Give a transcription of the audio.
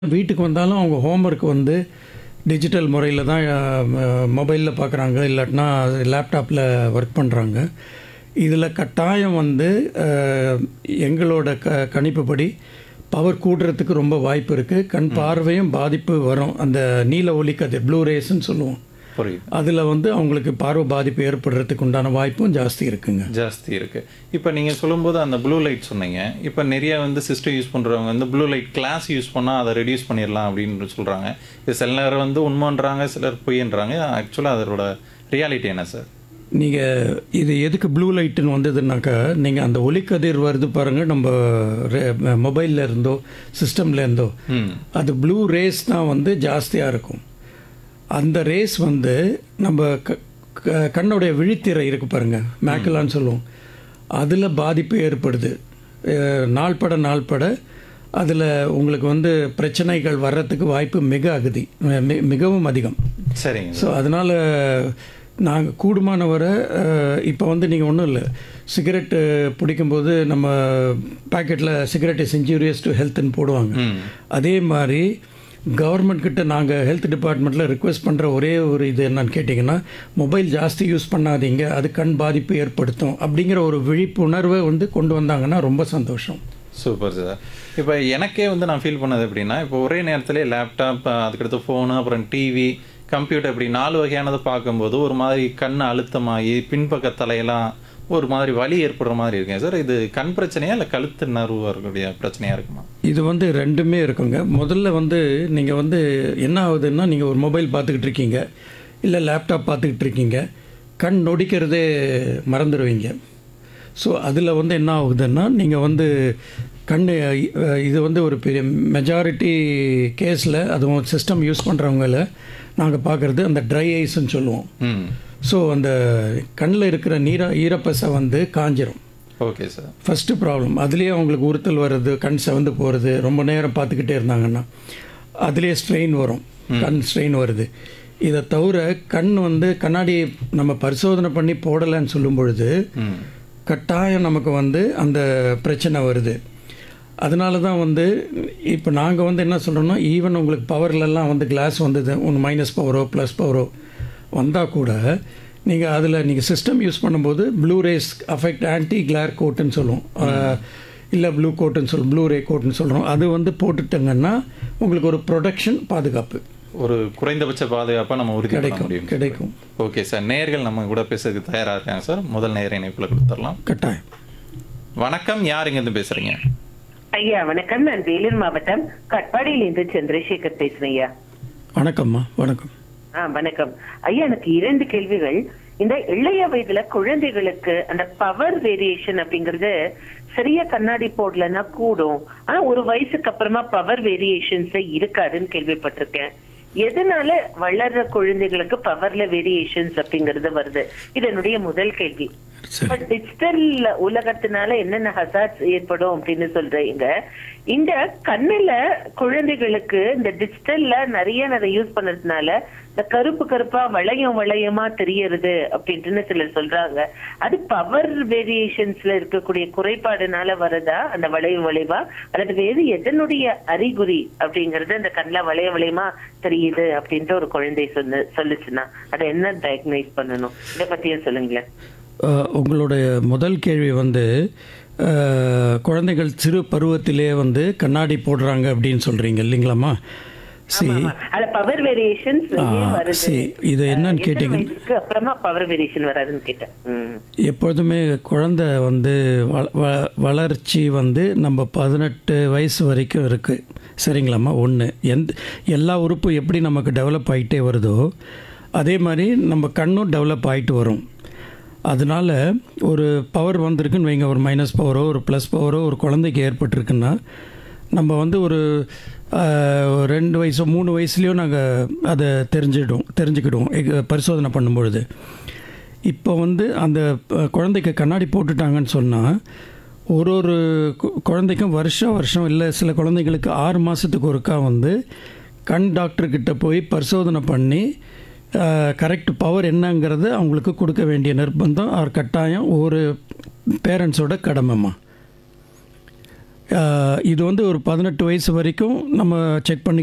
வீட்டுக்கு வந்தாலும் அவங்க ஹோம்ஒர்க் வந்து டிஜிட்டல் முறையில் தான் மொபைலில் பார்க்குறாங்க இல்லாட்டினா லேப்டாப்பில் ஒர்க் பண்ணுறாங்க இதில் கட்டாயம் வந்து அஹ், எங்களோட க கணிப்புப்படி பவர் கூடுறதுக்கு ரொம்ப வாய்ப்பு இருக்குது கண் பார்வையும் பாதிப்பு வரும் அந்த நீல ஒளிக்கதிர் ப்ளூ ரேஸ்ன்னு சொல்லுவோம் புரியுது அதில் வந்து அவங்களுக்கு பார்வை பாதிப்பு ஏற்படுறதுக்கு உண்டான வாய்ப்பும் ஜாஸ்தி இருக்குங்க ஜாஸ்தி இருக்கு இப்போ நீங்க சொல்லும்போது அந்த ப்ளூ லைட் சொன்னீங்க இப்போ நிறைய வந்து சிஸ்டம் யூஸ் பண்றவங்க வந்து ப்ளூ லைட் கிளாஸ் யூஸ் பண்ணா அதை ரெடியூஸ் பண்ணிடலாம் அப்படின்னு சொல்றாங்க இது சில நேரம் வந்து உண்மைன்றாங்க சிலர் பொய்ன்றாங்க ஆக்சுவலாக அதோட ரியாலிட்டி என்ன சார் நீங்கள் இது எதுக்கு ப்ளூ லைட்டுன்னு வந்ததுன்னாக்கா நீங்கள் அந்த ஒளிக்கதிர் வருது பாருங்கள் நம்ம மொபைலில் இருந்தோ சிஸ்டம்ல இருந்தோ ம் அது ப்ளூ ரேஸ் தான் வந்து ஜாஸ்தியாக இருக்கும் அந்த ரேஸ் வந்து நம்ம க க- கண்ணுடைய விழித்திரை இருக்கு பாருங்க மேக்கலான்னு சொல்லுவோம் அதில் பாதிப்பு ஏற்படுது அஹ், நாள்பட நாள்பட அதில் உங்களுக்கு வந்து பிரச்சனைகள் வர்றதுக்கு வாய்ப்பு மிக அகதி மி- மிகவும் அதிகம் சரிங்க ஸோ அதனால் நாங்கள் கூடுமான வரை இப்போ வந்து நீங்கள் ஒன்றும் இல்லை சிகரெட்டு பிடிக்கும்போது நம்ம பாக்கெட்டில் சிகரெட் இஸ் இன்ஜூரியஸ் டு ஹெல்த்னு போடுவாங்க ம் அதே மாதிரி கவர்மெண்ட் கிட்ட நாங்கள் ஹெல்த் டிபார்ட்மெண்ட்டில் ரிக்வெஸ்ட் பண்ணுற ஒரே ஒரு இது என்னன்னு கேட்டிங்கன்னா மொபைல் ஜாஸ்தி யூஸ் பண்ணாதீங்க அது கண் பாதிப்பு ஏற்படுத்தும் அப்படிங்கிற ஒரு விழிப்புணர்வை வந்து கொண்டு வந்தாங்கன்னா ரொம்ப சந்தோஷம் சூப்பர் சார் இப்போ எனக்கே வந்து நான் ஃபீல் பண்ணது எப்படின்னா இப்போ ஒரே நேரத்திலே லேப்டாப் அதுக்கடுத்து ஃபோனு அப்புறம் டிவி கம்ப்யூட்டர் இப்படி நாலு வகையானதை பார்க்கும்போது ஒரு மாதிரி கண் அழுத்தமாகி பின்பக்க தலையெல்லாம் ஒரு மாதிரி வலி ஏற்படுற மாதிரி இருக்கேன் சார் இது கண் பிரச்சனையா இல்லை கழுத்து நர்வு வரக்கூடிய பிரச்சனையா இருக்குமா இது வந்து ரெண்டுமே இருக்குங்க முதல்ல வந்து நீங்கள் வந்து என்ன ஆகுதுன்னா நீங்கள் ஒரு மொபைல் பார்த்துக்கிட்டு இருக்கீங்க இல்லை லேப்டாப் பார்த்துக்கிட்டு இருக்கீங்க கண் நொடிக்கிறதே மறந்துடுவீங்க ஸோ அதில் வந்து என்ன ஆகுதுன்னா நீங்கள் வந்து கண் இது வந்து ஒரு பெரிய மெஜாரிட்டி கேஸில் அதுவும் சிஸ்டம் யூஸ் பண்ணுறவங்கள நாங்கள் பார்க்குறது அந்த ட்ரை ஐஸ்ன்னு சொல்லுவோம் ம் ஸோ அந்த கண்ணில் இருக்கிற நீர ஈரப்பசை வந்து காஞ்சிரும் ஓகே சார் ஃபஸ்ட்டு ப்ராப்ளம் அதுலேயே அவங்களுக்கு உறுத்தல் வர்றது கண் செவந்து போகிறது ரொம்ப நேரம் பார்த்துக்கிட்டே இருந்தாங்கன்னா அதுலேயே ஸ்ட்ரெயின் வரும் கண் ஸ்ட்ரெயின் வருது இதை தவிர கண் வந்து கண்ணாடி நம்ம பரிசோதனை பண்ணி போடலைன்னு சொல்லும் பொழுது ம் கட்டாயம் நமக்கு வந்து அந்த பிரச்சனை வருது அதனால தான் வந்து இப்போ நாங்கள் வந்து என்ன சொல்கிறோம்னா ஈவன் உங்களுக்கு பவர்லலாம் வந்து கிளாஸ் வந்தது ஒன்று மைனஸ் பவரோ ப்ளஸ் பவரோ வந்தால் கூட நீங்கள் அதில் நீங்கள் சிஸ்டம் யூஸ் பண்ணும்போது blue rays affect anti glare கோட்டுன்னு சொல்லுவோம் இல்லை ப்ளூ கோட்டுன்னு சொல்லுவோம் ப்ளூ ரே கோட்டுன்னு சொல்கிறோம் அது வந்து போட்டுட்டங்கன்னா உங்களுக்கு ஒரு ப்ரொடெக்ஷன் பாதுகாப்பு ஒரு குறைந்தபட்ச பாதுகாப்பா நம்ம உறுதி பண்ண கிடைக்கும் முடியும் கிடைக்கும் ஓகே சார் நேர்கள் நம்ம கூட பேசுறதுக்கு தயாரா இருக்காங்க சார் முதல் நேர இணைப்புல கொடுத்துடலாம் கட்டாயம் வணக்கம் யார் இருந்து பேசுறீங்க ஐயா வணக்கம் நான் வேலூர் மாவட்டம் கட்பாடியிலிருந்து சந்திரசேகர் பேசுறேன் ஐயா வணக்கம்மா வணக்கம் ஆ வணக்கம் ஐயா எனக்கு இரண்டு கேள்விகள் இந்த இளைய வயதுல குழந்தைகளுக்கு அந்த பவர் வேரியேஷன் அப்படிங்கறது சரியா கண்ணாடி போடலன்னா கூடும் ஆனா ஒரு வயசுக்கு அப்புறமா பவர் வேரியேஷன்ஸ் இருக்காதுன்னு கேள்விப்பட்டிருக்கேன் எதனால வளர்ற குழந்தைகளுக்கு பவர்ல வேரியேஷன்ஸ் அப்படிங்கறது வருது இது என்னுடைய முதல் கேள்வி சரி டிஜிட்டல் உலகத்தினால என்னென்ன ஹசார்ட்ஸ் ஏற்படும் அப்படின்னு சொல்றீங்க இந்த கண்ணுல குழந்தைகளுக்கு இந்த டிஜிட்டல்ல நிறைய நிறைய யூஸ் பண்ணதுனால இந்த கருப்பு கருப்பா வளையம் வளையமா தெரியறது அப்படின்ட்டு சிலர் சொல்றாங்க அது பவர் வேரியேஷன்ஸ்ல இருக்கக்கூடிய குறைபாடுனால வரதா அந்த வளையம் வளைவா அல்லது வேறு எதனுடைய அறிகுறி அப்படிங்கறது அந்த கண்ணுல வளைய வளையமா தெரியுது அப்படின்ட்டு ஒரு குழந்தை சொன்ன சொல்லுச்சுன்னா அதை என்ன டயக்னைஸ் பண்ணணும் இதை பத்தியும் சொல்லுங்களேன் அஹ், உங்களுடைய முதல் கேள்வி வந்து அஹ், குழந்தைகள் சிறு பருவத்திலே வந்து கண்ணாடி போடுறாங்க அப்படின்னு சொல்கிறீங்க இல்லைங்களாம்மா சரி அதுல பவர் வேரியேஷன்ஸ் ஆ, வருது சரி. இது என்னன்னு எத்தனை கேட்டீங்க? வயசுக்கு அப்புறமா பவர் வேரியேஷன் வராதுன்னு கேட்டேன் ம். எப்பொழுதுமே குழந்தை வந்து வள- வ- வளர்ச்சி வந்து நம்ம பதினெட்டு வயசு வரைக்கும் இருக்குது சரிங்களாம்மா ஒன்று எந்த எல்லா உறுப்பும் எப்படி நமக்கு டெவலப் ஆகிட்டே வருதோ அதே மாதிரி நம்ம கண்ணும் டெவலப் ஆகிட்டு வரும் அதனால ஒரு பவர் வந்திருக்குன்னு வைங்க ஒரு மைனஸ் பவரோ ஒரு ப்ளஸ் பவரோ ஒரு குழந்தைக்கு ஏற்பட்டிருக்குன்னா நம்ம வந்து ஒரு ஆஹ், ஒரு ரெண்டு வயசு மூணு வயசுலேயும் நாங்கள் அதை தெரிஞ்சிடுவோம் தெரிஞ்சுக்கிடுவோம் எங்க பரிசோதனை பண்ணும்பொழுது இப்போ வந்து அந்த ப- குழந்தைக்கு கண்ணாடி போட்டுட்டாங்கன்னு சொன்னால் ஒரு ஒரு கு- குழந்தைக்கும் வருஷம் வருஷம் இல்லை சில குழந்தைங்களுக்கு ஆறு மாதத்துக்கு ஒருக்கா வந்து கண் டாக்டர்கிட்ட போய் பரிசோதனை பண்ணி கரெக்ட் பவர் என்னங்கிறத அவங்களுக்கு கொடுக்க வேண்டிய நிர்பந்தம் அவர் கட்டாயம் ஒரு பேரண்ட்ஸோட கடமைம்மா இது வந்து ஒரு பதினெட்டு வயசு வரைக்கும் நம்ம செக் பண்ணி